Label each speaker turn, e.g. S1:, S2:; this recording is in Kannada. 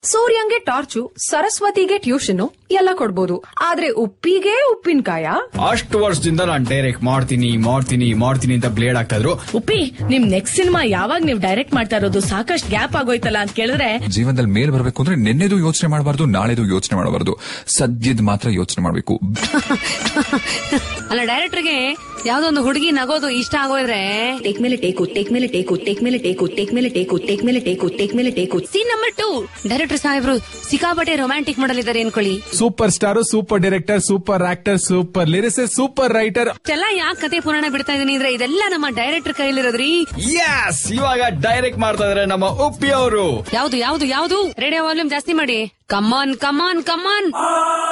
S1: ಸೂರ್ಯಂಗೆ ಟಾರ್ಚು ಸರಸ್ವತಿಗೆ ಟ್ಯೂಷನ್ ಎಲ್ಲ ಕೊಡ್ಬೋದು ಆದ್ರೆ ಉಪ್ಪಿಗೆ ಉಪ್ಪಿನಕಾಯ
S2: ಅಷ್ಟು ವರ್ಷದಿಂದ ನಾನ್ ಡೈರೆಕ್ಟ್ ಮಾಡ್ತೀನಿ ಮಾಡ್ತೀನಿ ಮಾಡ್ತೀನಿ ಅಂತ ಬ್ಲೇಡ್ ಆಗ್ತಾ ಇದ್ರು
S3: ಉಪ್ಪಿ ನಿಮ್ ನೆಕ್ಸ್ಟ್ ಸಿನಿಮಾ ಯಾವಾಗ ನೀವು ಡೈರೆಕ್ಟ್ ಮಾಡ್ತಾ ಇರೋದು ಸಾಕಷ್ಟು ಗ್ಯಾಪ್ ಆಗೋಯ್ತಲ್ಲ ಅಂತ ಕೇಳಿದ್ರೆ
S4: ಜೀವನದಲ್ಲಿ ಮೇಲ್ ಬರಬೇಕು ಅಂದ್ರೆ ನಿನ್ನೆದು ಯೋಚನೆ ಮಾಡಬಾರ್ದು ನಾಳೆದು ಯೋಚನೆ ಮಾಡಬಾರ್ದು ಸದ್ಯದ ಮಾತ್ರ ಯೋಚನೆ ಮಾಡಬೇಕು
S5: ಅಲ್ಲ ಡೈರೆಕ್ಟರ್ಗೆ ಯಾವ್ದೋ ಒಂದು ಹುಡುಗಿ ನಗೋದು ಇಷ್ಟ ಆಗೋದ್ರೆ
S6: ಟೇಕ್ ಮೇಲೆ ಟೇಕು ಟೇಕ್ ಮೇಲೆ ಟೇಕು ಟೇಕ್ ಮೇಲೆ ಟೇಕು ಟೇಕ್ ಮೇಲೆ ಟೇಕು ಟೇಕ್ ಮೇಲೆ ಟೇಕು ಟೇಕ್ ಮೇಲೆ take
S5: scene number two director ಸಾಹೇಬ್ರು ಸಿಕ್ಕಾಪಟ್ಟೆ ರೊಮ್ಯಾಂಟಿಕ್ ಮಾಡಲ್ ಇದಾರೆ ಅನ್ಕೊಳ್ಳಿ
S7: super star super director super actor super lyrics super writer
S5: ಇಷ್ಟೆಲ್ಲ ಯಾಕೆ ಕತೆ ಪುರಾಣ ಬಿಡ್ತಾ ಇದೀನಿ ಅಂದ್ರೆ ಇದೆಲ್ಲ ನಮ್ಮ ಡೈರೆಕ್ಟರ್ ಕೈಲಿರೋದ್ರಿ
S2: ಯಸ್ ಇವಾಗ ಡೈರೆಕ್ಟ್ ಮಾಡ್ತಾ ಇದಾರೆ ನಮ್ಮ ಉಪ್ಪಿ ಅವರು
S5: ಯಾವ್ದು ಯಾವ್ದು ಯಾವ್ದು ರೇಡಿಯೋ ವಾಲ್ಯೂಮ್ ಜಾಸ್ತಿ ಮಾಡಿ ಕಮಾನ್ ಕಮಾನ್ ಕಮಾನ್